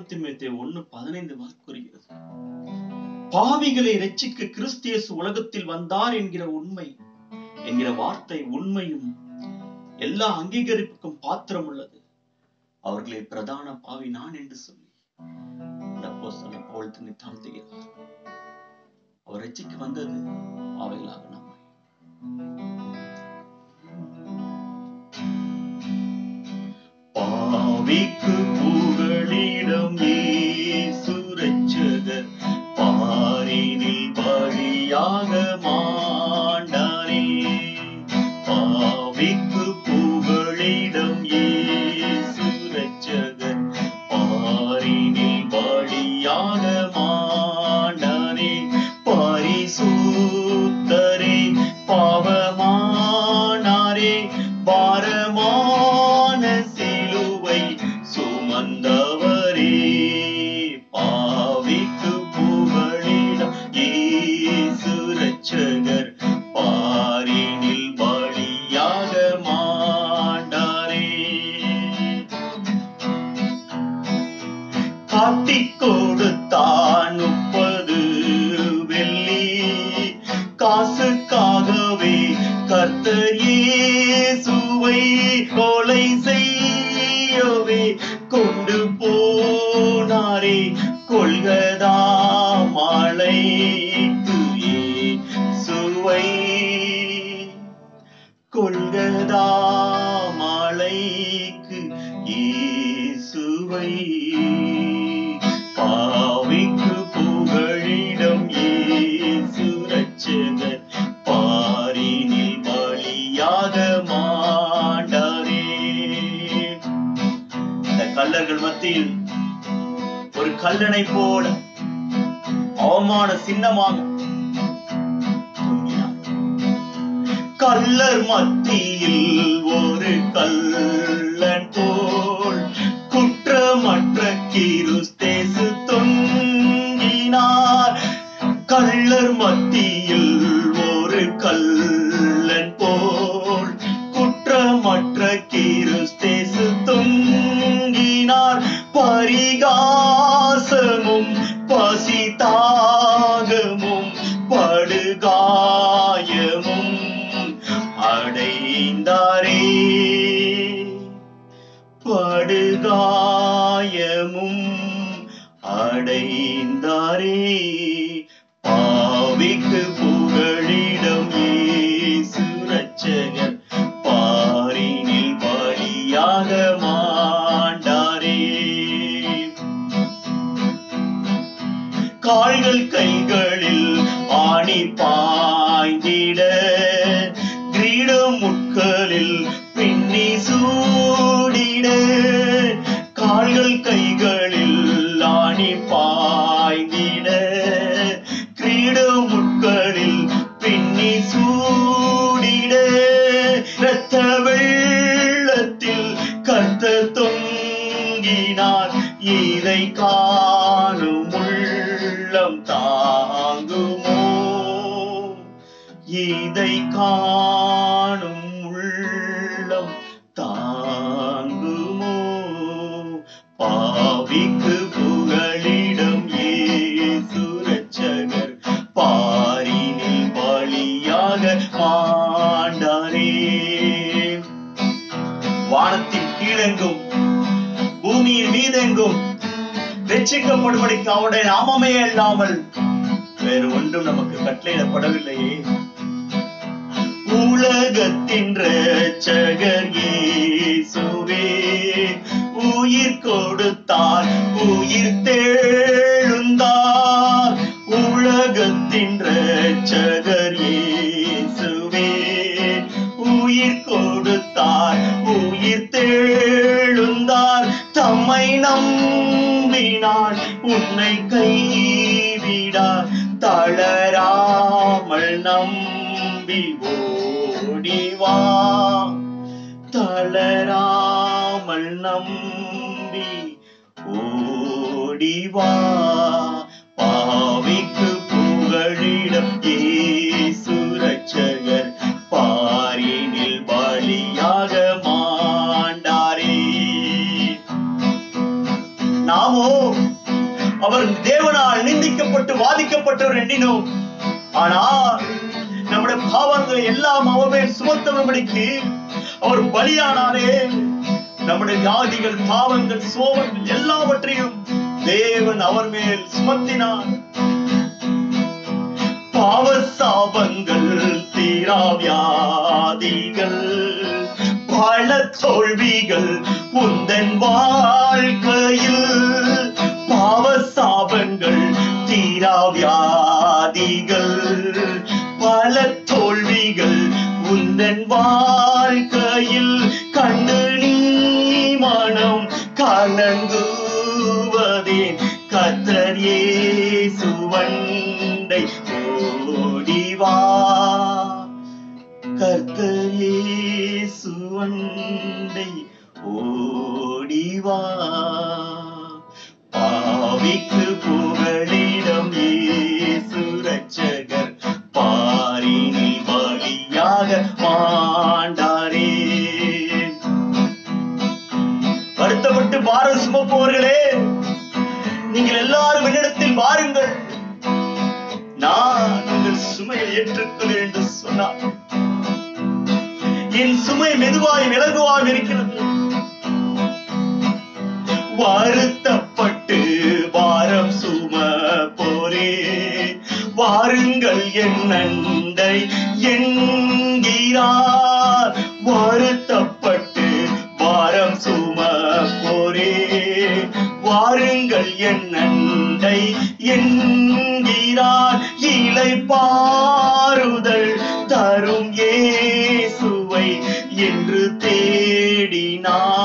திமுத்தை ஒண்ணு பதினைந்து வாக்குறுகிறது பாவிகளை ரட்சிக்க கிறிஸ்தியேசு உலகத்தில் வந்தார் என்கிற உண்மை என்கிற வார்த்தை உண்மையும் எல்லா அங்கீகரிப்புக்கும் பாத்திரம் உள்ளது அவர்களை பிரதான பாவி நான் என்று சொல்லி அந்த அப்போஸ்தலன் பவுல் தன்னை தாழ்த்துகிறார் அவர் ரட்சிக்க வந்தது பாவைகளாக நம்மை பாவிக்கு புகழிடம் இயேசு ரட்சகர் பாரினில் பலியாக மாண்டாரே பாவிக்கு புகழிடம் இயேசு ரட்சகர் பாரினில் பலியாக மாண்டாரே பரிசுத்தரே பாவமானாரே பாரமான சிலுவை சுமந்தவரே பாவிக்கு புகழிடம் இயேசு ரட்சகர் பாரினில் பலியாக மாண்டாரே காட்டிக் கொடுத்தான் முப்பது வெள்ளி காசுக்காகவே கர்த்தர் இயேசுவை கொலை செய்யவே கொண்டு போனாரே கொள்கதா மலைக்கு இயேசுவை கொள்கதா மலைக்கு இயேசுவை பாவிக்கு புகழிடம் இயேசு ரட்சகர் பாரினில் பலியாக மாண்டாரே இந்த கல்லர்கள் மத்தியில் ஒரு கல்லனை போல அவமான சின்னமாக தொங்கினார் கல்லர் மத்தியில் ஒரு கல்லன் போல் குற்றமற்ற கிறிஸ்தேசு தொங்கினார் கள்ளர் மத்தியில் ஒரு கல்லன் போல் குற்றமற்ற கிறிஸ்தேசு தொங்கினார் பரிகாசமும் பசிதாகமும் படுகாயமும் அடைந்தாரே படுகாயமும் அடைந்தாரே பாவிக்கு புகழிடம் இயேசு ரட்சகர் பாரினில் பலியாக மாண்டாரே கால்கள் கைகளில் ஆணி பாய்ந்திட கிரீடம் முட்களில் பின்னி சூடிட கால்கள் கைகளில் ஆணி பாய்ந்திட கிரீடம் முட்களில் பின்னி சூடிட இரத்த வெள்ளத்தில் கர்த்த தொங்கினார் இதை காணும் உள்ளம் தாங்குமோ இதை காணும் உள்ளம் தாங்குமோ பாவிக்கு புகழிடம் இயேசு ரட்சகர் பாரினில் பலியாக மாண்டாரே வானத்தின் கீழெங்கும் பூமியின் மீதெங்கும் ரட்சிக்கப்படும்படிக்கு அவருடைய நாமமே அல்லாமல் வேறு ஒன்றும் நமக்கு கட்டளையிடப்படவில்லையே உலகத்தின் ரட்சகர் இயேசுவே உயிர் கொடுத்தார் உயிர் தெழுந்தார் உலகத்தின் ரட்சகர் இயேசுவே உயிர் கொடுத்தார் உயிர் தெழுந்தார் தம்மை நம்பினான் உன்னை கைவிடார் தளராமல் நம்பி ஓடிவா தளராமல் நம்பி ஓடிவா பாவிக்கு புகழிடம் இயேசு ரட்சகர் பாரினில் பலியாக மாண்டாரே நாமோ பாதிக்கப்பட்டவர் எண்ணினோம் ஆனால் நம்முடைய பாவங்களை எல்லாம் அவர் மேல் சுமத்தவர்களுக்கு அவர் பலியானாரே நம்முடைய வியாதிகள் பாவங்கள் சோகங்கள் எல்லாவற்றையும் தேவன் அவர் மேல் சுமத்தினார் பாவ சாபங்கள் தீராவியாதிகள் பல தோல்விகள் உந்தன் வாழ்க்கையில் பாவ சாபங்கள் தீராவியாதிகள் பல தோல்விகள் உந்தன் வாழ்க்கையில் கண்டு நீ மனம் கலங்குவதே கத்தர் இயேசுவண்டை ஓடிவா கர்த்தர் இயேசுவண்டை ஓடிவா பாவிக்கு புகழிடம் இயேசு ரட்சகர் பாரினி வழியாக மாண்டாரே வருத்தப்பட்டு பாரம் சுமப்பவர்களே நீங்கள் எல்லாரும் என்னிடத்தில் வாருங்கள் நான் உங்கள் சுமையை ஏற்றுக்கொள் என்று சொன்னார் என் சுமை மெதுவாய் விலகுவாய் இருக்கிறது வருத்தப்பட்டு வாரம் சும போரே வாருங்கள் என் நண்டை என்கிறார் வருத்தப்பட்டு வாரம் சும போரே வாருங்கள் என் நண்டை என்கிறார் இலை பாருதல் தரும் இயேசுவை என்று தேடினார்